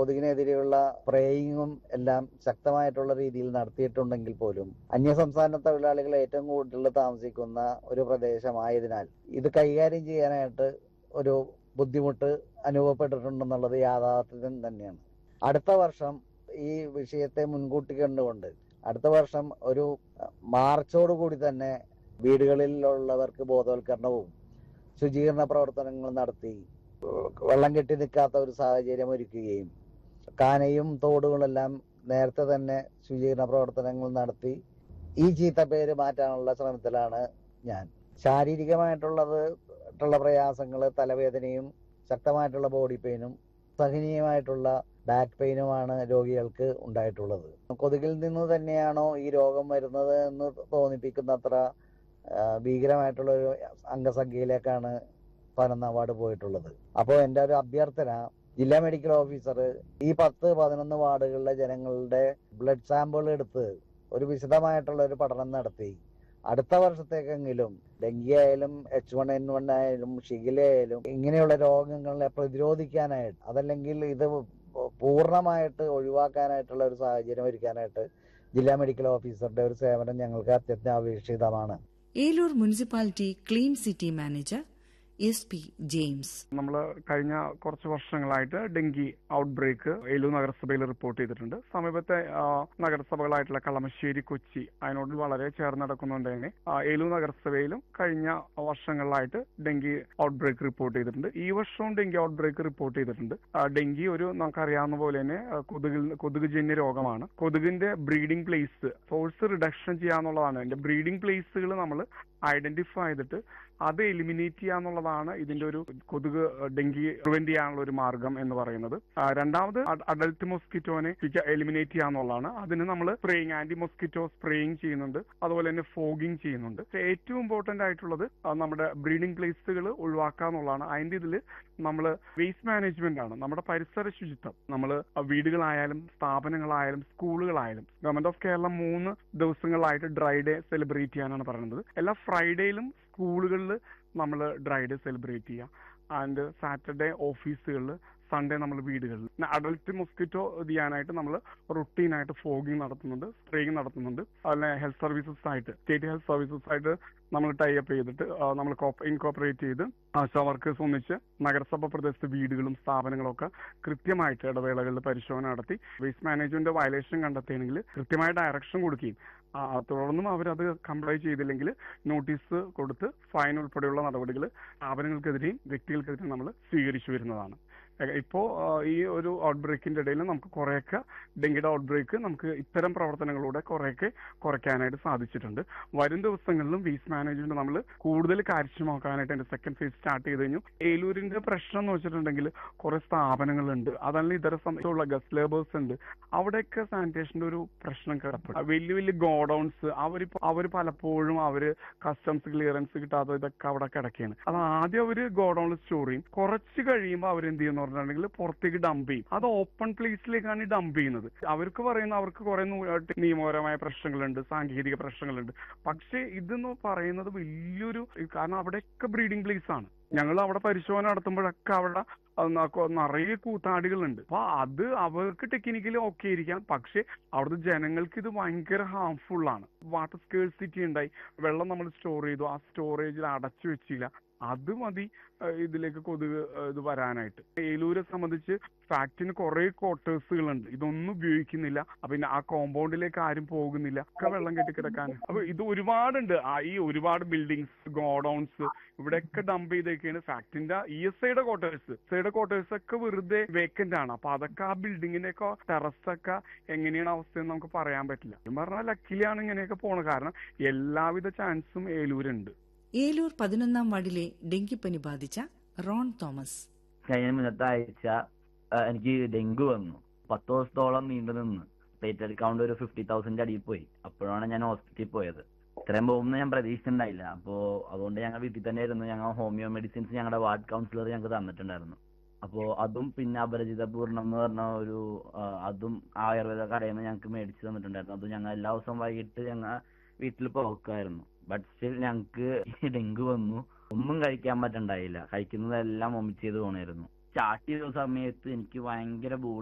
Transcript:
കൊതുകിനെതിരെയുള്ള സ്പ്രേയിങ്ങും എല്ലാം ശക്തമായിട്ടുള്ള രീതിയിൽ നടത്തിയിട്ടുണ്ടെങ്കിൽ പോലും അന്യസംസ്ഥാന തൊഴിലാളികൾ ഏറ്റവും കൂടുതൽ താമസിക്കുന്ന ഒരു പ്രദേശമായതിനാൽ ഇത് കൈകാര്യം ചെയ്യാനായിട്ട് ഒരു ബുദ്ധിമുട്ട് അനുഭവപ്പെട്ടിട്ടുണ്ടെന്നുള്ളത് യാഥാർത്ഥ്യം തന്നെയാണ് അടുത്ത വർഷം ഈ വിഷയത്തെ മുൻകൂട്ടി കണ്ടുകൊണ്ട് അടുത്ത വർഷം ഒരു മാർച്ചോട് കൂടി തന്നെ വീടുകളിലുള്ളവർക്ക് ബോധവൽക്കരണവും ശുചീകരണ പ്രവർത്തനങ്ങൾ നടത്തി വെള്ളം കെട്ടി നിൽക്കാത്ത ഒരു സാഹചര്യം ഒരുക്കുകയും കാനയും തോടുകളെല്ലാം നേരത്തെ തന്നെ ശുചീകരണ പ്രവർത്തനങ്ങൾ നടത്തി ഈ ചീത്തപ്പേര് മാറ്റാനുള്ള ശ്രമത്തിലാണ് ഞാൻ ശാരീരികമായിട്ടുള്ളത് ട്ടുള്ള പ്രയാസങ്ങൾ തലവേദനയും ശക്തമായിട്ടുള്ള ബോഡി പെയിനും സഹനീയമായിട്ടുള്ള ബാക്ക് പെയിനുമാണ് രോഗികൾക്ക് ഉണ്ടായിട്ടുള്ളത് കൊതുകിൽ നിന്ന് തന്നെയാണോ ഈ രോഗം വരുന്നത് എന്ന് തോന്നിപ്പിക്കുന്നത്ര ആ, ഭീകരമായിട്ടുള്ള ഒരു അംഗസംഖ്യയിലേക്കാണ് പനന്നവാട് പോയിട്ടുള്ളത് അപ്പോൾ എൻ്റെ ഒരു അഭ്യർത്ഥന ജില്ലാ മെഡിക്കൽ ഓഫീസർ ഈ പത്ത് പതിനൊന്ന് വാർഡുകളിലെ ജനങ്ങളുടെ ബ്ലഡ് സാമ്പിൾ എടുത്ത് ഒരു വിശദമായിട്ടുള്ള ഒരു പഠനം നടത്തി അടുത്ത വർഷത്തേക്കെങ്കിലും ഡെങ്കി ആയാലും എച്ച് വൺ എൻ വൺ ആയാലും ഷിഗില ആയാലും ഇങ്ങനെയുള്ള രോഗങ്ങളെ പ്രതിരോധിക്കാനായിട്ട് അതല്ലെങ്കിൽ ഇത് പൂർണ്ണമായിട്ട് ഒഴിവാക്കാനായിട്ടുള്ള ഒരു സാഹചര്യം ഒരുക്കാനായിട്ട് ജില്ലാ മെഡിക്കൽ ഓഫീസറുടെ ഒരു സേവനം ഞങ്ങൾക്ക് അത്യന്താപേക്ഷിതമാണ് Eloor municipality clean city manager S P James നമ്മൾ കഴിഞ്ഞ കുറച്ച് വർഷങ്ങളായിട്ട് ഡെങ്കി ഔട്ട് ബ്രേക്ക് ഏലൂർ നഗരസഭയിൽ റിപ്പോർട്ട് ചെയ്തിട്ടുണ്ട് സമീപത്തെ ആ, നഗരസഭകളായിട്ടുള്ള കളമശ്ശേരി കൊച്ചി അതിനോട് വളരെ ചേർന്ന് നടക്കുന്നുണ്ട് തന്നെ ആ, ഏലൂർ നഗരസഭയിലും കഴിഞ്ഞ വർഷങ്ങളിലായിട്ട് ഡെങ്കി ഔട്ട് ബ്രേക്ക് റിപ്പോർട്ട് ചെയ്തിട്ടുണ്ട് ഈ വർഷവും ഡെങ്കി ഔട്ട് ബ്രേക്ക് റിപ്പോർട്ട് ചെയ്തിട്ടുണ്ട് ആ, ഡെങ്കി ഒരു നമുക്കറിയാവുന്ന പോലെ തന്നെ ആ, കൊതുകിൽ കൊതുക് ജന്യ രോഗമാണ് കൊതുകിന്റെ ബ്രീഡിംഗ് പ്ലേസ് സോഴ്സ് റിഡക്ഷൻ ചെയ്യാന്നുള്ളതാണ് അതിന്റെ ബ്രീഡിംഗ് പ്ലേസുകൾ നമ്മൾ ഐഡന്റിഫൈ ചെയ്തിട്ട് അത് എലിമിനേറ്റ് ചെയ്യാന്നുള്ളതാണ് ഇതിന്റെ ഒരു കൊതുക് ഡെങ്കി പ്രിവെന്റ് ചെയ്യാനുള്ള ഒരു മാർഗം എന്ന് പറയുന്നത് ആ, രണ്ടാമത് അഡൽട്ട് മൊസ്കിറ്റോനെ എലിമിനേറ്റ് ചെയ്യാന്നുള്ളതാണ് അതിന് നമ്മൾ സ്പ്രേയിങ് ആന്റി മൊസ്കിറ്റോ സ്പ്രേയിങ് ചെയ്യുന്നുണ്ട് അതുപോലെ തന്നെ ഫോഗിങ് ചെയ്യുന്നുണ്ട് പക്ഷേ ഏറ്റവും ഇമ്പോർട്ടന്റ് ആയിട്ടുള്ളത് ആ, നമ്മുടെ ബ്രീഡിംഗ് പ്ലേസുകൾ ഒഴിവാക്കുക എന്നുള്ളതാണ് അതിന്റെ ഇതിൽ നമ്മൾ വേസ്റ്റ് മാനേജ്മെന്റ് ആണ് നമ്മുടെ പരിസര ശുചിത്വം നമ്മൾ വീടുകളായാലും സ്ഥാപനങ്ങളായാലും സ്കൂളുകളായാലും ഗവൺമെന്റ് ഓഫ് കേരളം മൂന്ന് ദിവസങ്ങളായിട്ട് ഡ്രൈ ഡേ സെലിബ്രേറ്റ് ചെയ്യാനാണ് പറയുന്നത് എല്ലാ ഫ്രൈഡേയിലും സ്കൂളുകളിൽ നമ്മൾ ഡ്രൈ ഡേ സെലിബ്രേറ്റ് ചെയ്യുക ആൻഡ് സാറ്റർഡേ ഓഫീസുകളിൽ സൺഡേ നമ്മൾ വീടുകളിൽ അഡൽട്ട് മൊസ്കിറ്റോ ചെയ്യാനായിട്ട് നമ്മൾ റുട്ടീനായിട്ട് ഫോഗിങ് നടത്തുന്നുണ്ട് സ്പ്രേയിങ് നടത്തുന്നുണ്ട് അതുപോലെ ഹെൽത്ത് സർവീസസ് ആയിട്ട് സ്റ്റേറ്റ് ഹെൽത്ത് സർവീസസ് ആയിട്ട് നമ്മൾ ടൈ അപ്പ് ചെയ്തിട്ട് നമ്മൾ ഇൻകോപ്പറേറ്റ് ചെയ്ത് ആശാ വർക്കേഴ്സ് ഒന്നിച്ച് നഗരസഭ പ്രദേശത്ത് വീടുകളും സ്ഥാപനങ്ങളും ഒക്കെ കൃത്യമായിട്ട് ഇടവേളകളിൽ പരിശോധന നടത്തി വേസ്റ്റ് മാനേജ്മെന്റ് വയലേഷൻ കണ്ടെത്തിയെങ്കിൽ കൃത്യമായ ഡയറക്ഷൻ കൊടുക്കുകയും ആ, തുടർന്നും അവരത് കംപ്ലൈ ചെയ്തില്ലെങ്കിൽ നോട്ടീസ് കൊടുത്ത് ഫൈൻ ഉൾപ്പെടെയുള്ള നടപടികൾ സ്ഥാപനങ്ങൾക്കെതിരെയും വ്യക്തികൾക്കെതിരെയും നമ്മൾ സ്വീകരിച്ചു വരുന്നതാണ് ഏ- ഇപ്പോ ആ, ഈ ഒരു ഔട്ട് ബ്രേക്കിന്റെ ഇടയിൽ നമുക്ക് കുറെയൊക്കെ ഡെങ്കിയുടെ ഔട്ട് ബ്രേക്ക് നമുക്ക് ഇത്തരം പ്രവർത്തനങ്ങളിലൂടെ കുറെയൊക്കെ കുറയ്ക്കാനായിട്ട് സാധിച്ചിട്ടുണ്ട് വരും ദിവസങ്ങളിലും വേസ്റ്റ് മാനേജ്മെന്റ് നമ്മൾ കൂടുതൽ കാര്യക്ഷമമാക്കാനായിട്ട് എന്റെ സെക്കൻഡ് ഫേസ് സ്റ്റാർട്ട് ചെയ്ത് കഴിഞ്ഞു ഏലൂരിന്റെ പ്രശ്നം എന്ന് വെച്ചിട്ടുണ്ടെങ്കിൽ കുറെ സ്ഥാപനങ്ങളുണ്ട് അതല്ല ഇതര സമയത്തുള്ള ഗസ്റ്റ് ലേബേഴ്സ് ഉണ്ട് അവിടെയൊക്കെ സാനിറ്റേഷന്റെ ഒരു പ്രശ്നം കിടപ്പുണ്ട് വലിയ വലിയ ഗോഡൌൺസ് അവരിപ്പോ അവർ പലപ്പോഴും അവര് കസ്റ്റംസ് ക്ലിയറൻസ് കിട്ടാതെ ഇതൊക്കെ അവിടെ കിടക്കുകയാണ് അത് ആദ്യം അവര് ഗോഡൌണിൽ സ്റ്റോർ ചെയ്യും കുറച്ച് കഴിയുമ്പോൾ അവർ എന്ത് ചെയ്യുന്ന പറഞ്ഞിട്ടുണ്ടെങ്കിൽ പുറത്തേക്ക് ഡംപ് ചെയ്യും അത് ഓപ്പൺ പ്ലേസിലേക്കാണ് ഈ ഡംപ് ചെയ്യുന്നത് അവർക്ക് പറയുന്ന അവർക്ക് കുറെ നിയമപരമായ പ്രശ്നങ്ങളുണ്ട് സാങ്കേതിക പ്രശ്നങ്ങളുണ്ട് പക്ഷേ ഇതെന്ന് പറയുന്നത് വലിയൊരു കാരണം അവിടെയൊക്കെ ബ്രീഡിംഗ് പ്ലേസ് ആണ് ഞങ്ങൾ അവിടെ പരിശോധന നടത്തുമ്പോഴൊക്കെ അവിടെ അത് ന- കൊ- നിറയെ കൂത്താടികളുണ്ട് അപ്പൊ അത് അവർക്ക് ടെക്നിക്കലി ഓക്കെ ആയിരിക്കാം പക്ഷെ അവിടുത്തെ ജനങ്ങൾക്ക് ഇത് ഭയങ്കര ഹാംഫുൾ ആണ് വാട്ടർ സ്കേഴ്സിറ്റി ഉണ്ടായി വെള്ളം നമ്മൾ സ്റ്റോർ ചെയ്തു ആ സ്റ്റോറേജിൽ അടച്ചു വെച്ചില്ല അത് മതി ഏഹ് ഇതിലേക്ക് കൊതുക് ഏഹ് ഇത് വരാനായിട്ട് ഏലൂരെ സംബന്ധിച്ച് ഫാക്ടിന് കുറെ ക്വാർട്ടേഴ്സുകളുണ്ട് ഇതൊന്നും ഉപയോഗിക്കുന്നില്ല അപ്പൊ പിന്നെ ആ കോമ്പൗണ്ടിലേക്ക് ആരും പോകുന്നില്ല ഒക്കെ വെള്ളം കെട്ടിക്കിടക്കാൻ അപ്പൊ ഇത് ഒരുപാടുണ്ട് ആ ഈ ഒരുപാട് ബിൽഡിങ്സ് ഗോഡൌൺസ് ഇവിടെയൊക്കെ ഡംപ് ചെയ്തേക്കാണ് ഫാക്ടിന്റെ ഇ എസ് ഐയുടെ ക്വാർട്ടേഴ്സ് ഐയുടെ ക്വാർട്ടേഴ്സ് ഒക്കെ വെറുതെ വേക്കന്റ് ആണ് അപ്പൊ അതൊക്കെ ആ ബിൽഡിങ്ങിന്റെ ഒക്കെ ടെറസ് ഒക്കെ എങ്ങനെയാണ് അവസ്ഥയെന്ന് നമുക്ക് പറയാൻ പറ്റില്ല എന്ന് പറഞ്ഞാൽ ലക്കിലാണ് ഇങ്ങനെയൊക്കെ പോണത് കാരണം എല്ലാവിധ ചാൻസും ഏലൂരുണ്ട് ഏലൂർ പതിനൊന്നാം വാർഡിലെ ഡെങ്കിപ്പനി ബാധിച്ച റോൺ തോമസ് കഴിഞ്ഞ മുന്നത്തെ ആഴ്ച ആ, എനിക്ക് ഡെങ്കു വന്നു പത്ത് ദിവസത്തോളം നീണ്ടു നിന്ന് പ്ലേറ്റ്ലെറ്റ് കൗണ്ട് ഒരു ഫിഫ്റ്റി തൗസൻഡ് അടിയിൽ പോയി അപ്പോഴാണ് ഞാൻ ഹോസ്പിറ്റലിൽ പോയത് ഇത്രയും പോകുമെന്ന് ഞാൻ പ്രതീക്ഷിച്ചിട്ടുണ്ടായില്ല അപ്പോ അതുകൊണ്ട് ഞങ്ങൾ വീട്ടിൽ തന്നെ ഇരുന്നു ഞങ്ങൾ ഹോമിയോ മെഡിസിൻസ് ഞങ്ങളുടെ വാർഡ് കൗൺസിലർ ഞങ്ങൾക്ക് തന്നിട്ടുണ്ടായിരുന്നു അപ്പോ അതും പിന്നെ അപരിചിത പൂർണ്ണം എന്ന് പറഞ്ഞ ഒരു ആ, അതും ആയുർവേദ കടയിൽ നിന്ന് ഞങ്ങൾക്ക് മേടിച്ചു തന്നിട്ടുണ്ടായിരുന്നു അതും ഞങ്ങൾ എല്ലാ ദിവസവും വൈകിട്ട് ഞങ്ങൾ വീട്ടിൽ പോക്കായിരുന്നു ബട്ട് സ്റ്റിൽ ഞങ്ങൾക്ക് ഈ ഡെങ്കു വന്നു ഒന്നും കഴിക്കാൻ പറ്റണ്ടായില്ല കഴിക്കുന്നതെല്ലാം വൊമിറ്റ് ചെയ്ത് പോണായിരുന്നു സ്റ്റാർട്ട് ചെയ്ത സമയത്ത് എനിക്ക് ഭയങ്കര